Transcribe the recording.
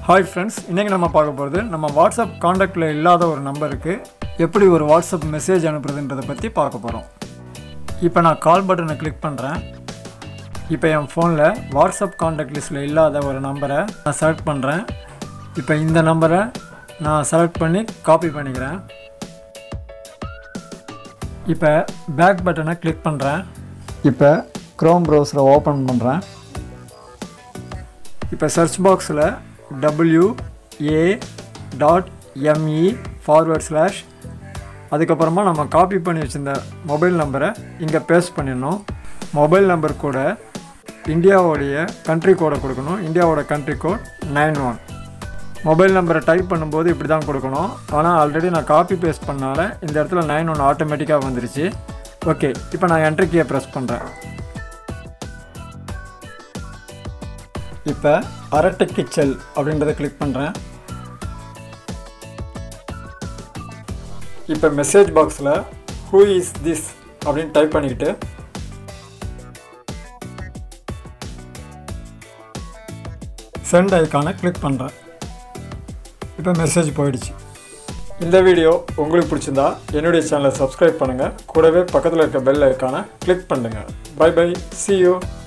hi friends இன்றைக்கி நம்ம பார்க்க போகிறது நம்ம வாட்ஸ்அப் காண்டாக்டில் இல்லாத ஒரு நம்பருக்கு எப்படி ஒரு வாட்ஸ்அப் மெசேஜ் அனுப்புறதுன்றதை பற்றி பார்க்க போகிறோம் இப்போ நான் கால் பட்டனை கிளிக் பண்ணுறேன் இப்போ என் ஃபோனில் வாட்ஸ்அப் காண்டாக்ட் லிஸ்ட்டில் இல்லாத ஒரு நம்பரை நான் செலக்ட் பண்ணுறேன் இப்போ இந்த நம்பரை நான் செலக்ட் பண்ணி காப்பி பண்ணிக்கிறேன் இப்போ பேக் பட்டனை கிளிக் பண்ணுறேன் இப்போ க்ரோம் ப்ரௌசரை ஓப்பன் பண்ணுறேன் இப்போ சர்ச் பாக்ஸில் W A dot M E forward slash அதுக்கப்புறமா நம்ம காப்பி பண்ணி வச்சிருந்த மொபைல் நம்பரை இங்கே பேஸ்ட் பண்ணிடணும் மொபைல் நம்பர் கூட இந்தியாவோடைய கண்ட்ரி கோடை கொடுக்கணும் இந்தியாவோட country code nine one mobile நம்பரை டைப் பண்ணும்போது இப்படி தான் கொடுக்கணும் ஆனால் ஆல்ரெடி நான் காப்பி பேஸ்ட் பண்ணால இந்த இடத்துல நைன் ஒன் ஆட்டோமேட்டிக்காக வந்துருச்சு ஓகே இப்போ நான் என்ட்ரி கீயை ப்ரெஸ் பண்ணுறேன் இப்போ அரட்டைக்கு செல் அப்படின்றத கிளிக் பண்ணுறேன் இப்போ மெசேஜ் பாக்ஸில் ஹூ இஸ் திஸ் அப்படின்னு டைப் பண்ணிக்கிட்டு சென்ட் ஐக்கானை கிளிக் பண்ணுறேன் இப்போ மெசேஜ் போயிடுச்சு இந்த வீடியோ உங்களுக்கு பிடிச்சிருந்தா என்னுடைய சேனலை சப்ஸ்கிரைப் பண்ணுங்கள் கூடவே பக்கத்தில் இருக்க பெல் ஐக்கானை கிளிக் பண்ணுங்கள் பை பை see you